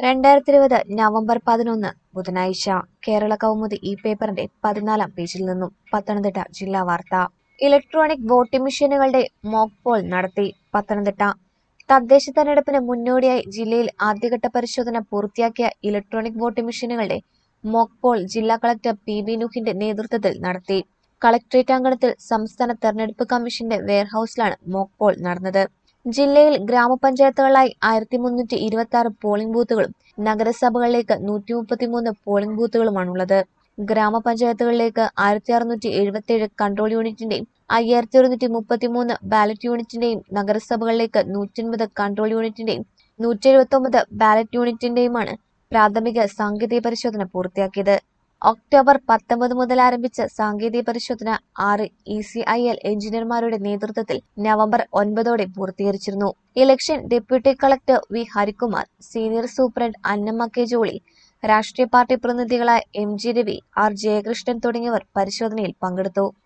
രണ്ടായിരത്തി ഇരുപത് നവംബർ പതിനൊന്ന് ബുധനാഴ്ച കേരള കൗമുദി ഈ പേപ്പറിന്റെ പതിനാലാം പേജിൽ നിന്നും പത്തനംതിട്ട ജില്ലാ വാർത്ത ഇലക്ട്രോണിക് വോട്ടിംഗ് മെഷീനുകളുടെ മോക്ക് പോൾ നടത്തി പത്തനംതിട്ട തദ്ദേശ തെരഞ്ഞെടുപ്പിന് മുന്നോടിയായി ജില്ലയിൽ ആദ്യഘട്ട പരിശോധന പൂർത്തിയാക്കിയ ഇലക്ട്രോണിക് വോട്ടിംഗ് മെഷീനുകളുടെ മോക്ക് പോൾ ജില്ലാ കളക്ടർ പി ബി നൂഹിന്റെ നേതൃത്വത്തിൽ നടത്തി കളക്ടറേറ്റ് അങ്കണത്തിൽ സംസ്ഥാന തെരഞ്ഞെടുപ്പ് കമ്മീഷന്റെ വെയർഹൌസിലാണ് മോക്ക് പോൾ നടന്നത് ജില്ലയിൽ ഗ്രാമപഞ്ചായത്തുകളായി ആയിരത്തി മുന്നൂറ്റി ഇരുപത്തി ആറ് പോളിംഗ് ബൂത്തുകളും നഗരസഭകളിലേക്ക് നൂറ്റി മുപ്പത്തിമൂന്ന് പോളിംഗ് ബൂത്തുകളുമാണുള്ളത് ഗ്രാമപഞ്ചായത്തുകളിലേക്ക് ആയിരത്തി അറുന്നൂറ്റി എഴുപത്തിയേഴ് കൺട്രോൾ യൂണിറ്റിന്റെയും അയ്യായിരത്തി ഒരുന്നൂറ്റി മുപ്പത്തിമൂന്ന് ബാലറ്റ് യൂണിറ്റിന്റെയും നഗരസഭകളിലേക്ക് നൂറ്റൻപത് കൺട്രോൾ യൂണിറ്റിന്റെയും നൂറ്റി എഴുപത്തി ഒമ്പത് ബാലറ്റ് യൂണിറ്റിന്റെയുമാണ് പ്രാഥമിക സാങ്കേതിക പരിശോധന പൂർത്തിയാക്കിയത് ഒക്ടോബർ പത്തൊമ്പത് മുതൽ ആരംഭിച്ച സാങ്കേതിക പരിശോധന ആറ് ഇ സി ഐ എൽ എഞ്ചിനീയർമാരുടെ നേതൃത്വത്തിൽ നവംബർ ഒൻപതോടെ പൂർത്തീകരിച്ചിരുന്നു election deputy collector V Harikumar senior superintendent Annamma K Jolly രാഷ്ട്രീയ പാർട്ടി പ്രതിനിധികളായ M G Ravi R Jayakrishnan തുടങ്ങിയവർ പരിശോധനയിൽ പങ്കെടുത്തു